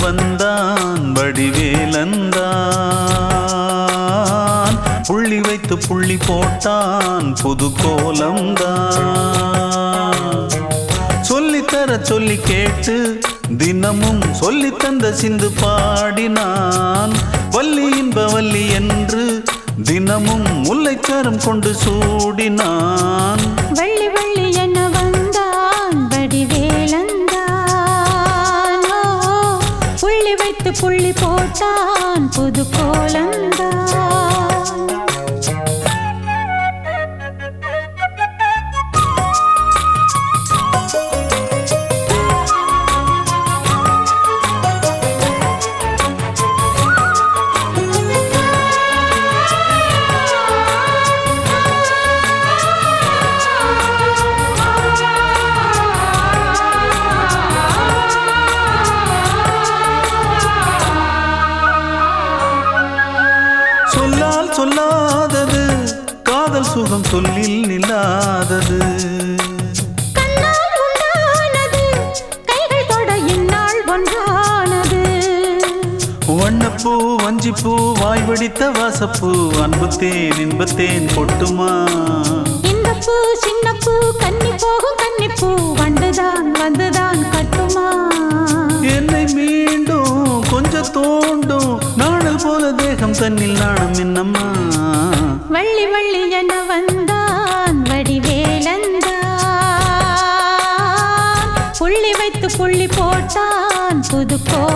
வந்தான் வடிவேலந்தான் புள்ளி வைத்து புள்ளி போட்டான் புது கோலம்தான் சொல்லித்தர சொல்லி கேட்டு தினமும் சொல்லி தந்த சிந்து பாடினான் வள்ளி இன்ப வள்ளி என்று தினமும் முல்லைச்சாரம் கொண்டு சூடினான் வள்ளி வள்ளி என வந்தான் வடிவேலந்தான் ஓ, புள்ளி வைத்து புள்ளி போட்டான் புது கோலந்தான் சொல்லால் சொல்லாதது காதல் சுகம் சொல்லில் நில்லாதது கண்ணால் உண்டானது கைகள் தொட இந்நாள் ஒன்றானது வண்ணப்பூ வஞ்சிப்பூ வாய் வடித்த வாசப்பூ அன்புத்தேன் இன்பத்தேன் பொட்டுமா இந்த பூ சின்ன பூ கன்னி போகும் கன்னி பூ வந்துதான் வந்துதான் கட்டுமா என்னை மீண்டும் கொஞ்சம் தோண்டும் நாடல் போல தேகம் தன்னில் நாணம் என்னம்மா வள்ளி வள்ளி என வந்தான் வடிவேலந்தான் புள்ளி வைத்து புள்ளி போட்டான் புது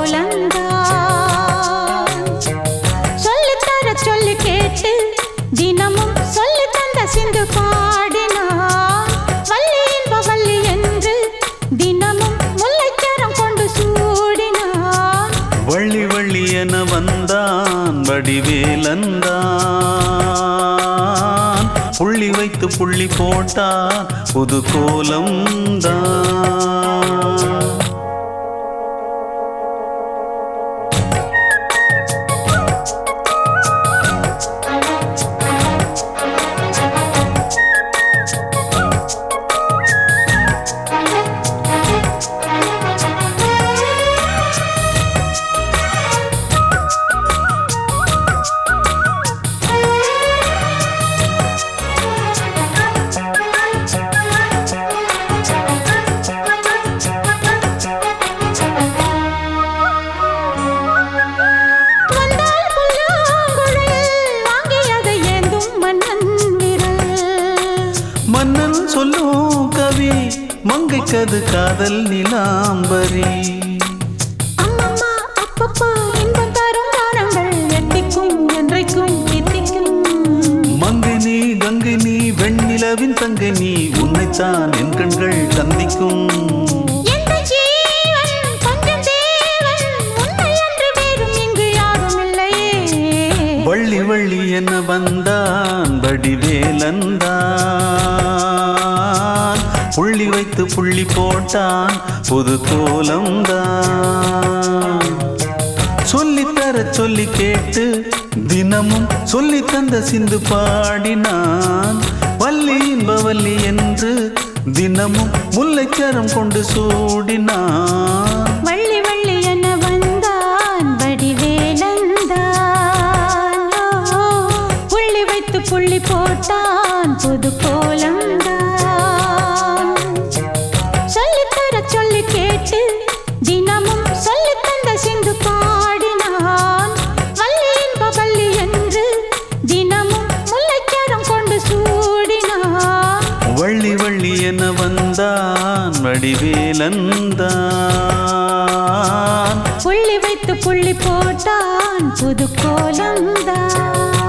கோலந்தான் சொல்லித்தர சொல்லி கேட்டு தினமும் சொல்லி தந்த சிந்து பாடினான் வள்ளி இன்ப வள்ளி என்று தினமும் முல்லைச்சரம் கொண்டு சூடினான் வள்ளி வள்ளி என வந்தான் வடிவேலந்தான் புள்ளி வைத்து புள்ளி போட்டான் புது கோலம்தான் வந்தால் புல்லாங்குழல் வாங்கியதை ஏந்தும் மன்னன் விரல் மன்னன் சொல்லும் கவி மங்கைக்கது காதல் நிலாம்பரி அம்மம்மா அப்பப்பா இன்பம் தரும் கானங்கள் எத்திக்கும் என்றைக்கும் தித்திக்கும் மங்கை நீ கங்கை நீ வெண்ணிலவின் தங்கை நீ உன்னைத்தான் என் கண்கள் சந்திக்கும் எந்த ஜீவன் கொஞ்சம் தேவன் உன்னை அன்று வேறும் இங்கு யாரும் இல்லையே வள்ளி வள்ளி என வந்தான் வடிவேலந்தான் புள்ளி வைத்து புள்ளி போட்டான் புது கோலம்தான் சொல்லித்தர சொல்லி கேட்டு தினமும் சொல்லி தந்த சிந்து பாடினான் வள்ளி இன்ப வள்ளி என்று தினமும் முல்லைச்சரம் கொண்டு சூடினான் வள்ளி வள்ளி என வந்தான் வடிவேலந்தான் ஓ, புள்ளி வைத்து புள்ளி போட்டான் புது கோலம்தான் சொல்லித்தர சொல்லி கேட்டு தினமும் சொல்லி தந்த சிந்து பாடினான் வள்ளி இன்ப வள்ளி என்று தினமும் முல்லைச்சரம் கொண்டு சூடினான் வள்ளி வள்ளி என வந்தான் வடிவேலந்தான் புள்ளி வைத்து புள்ளி போட்டான் புது கோலம்தான்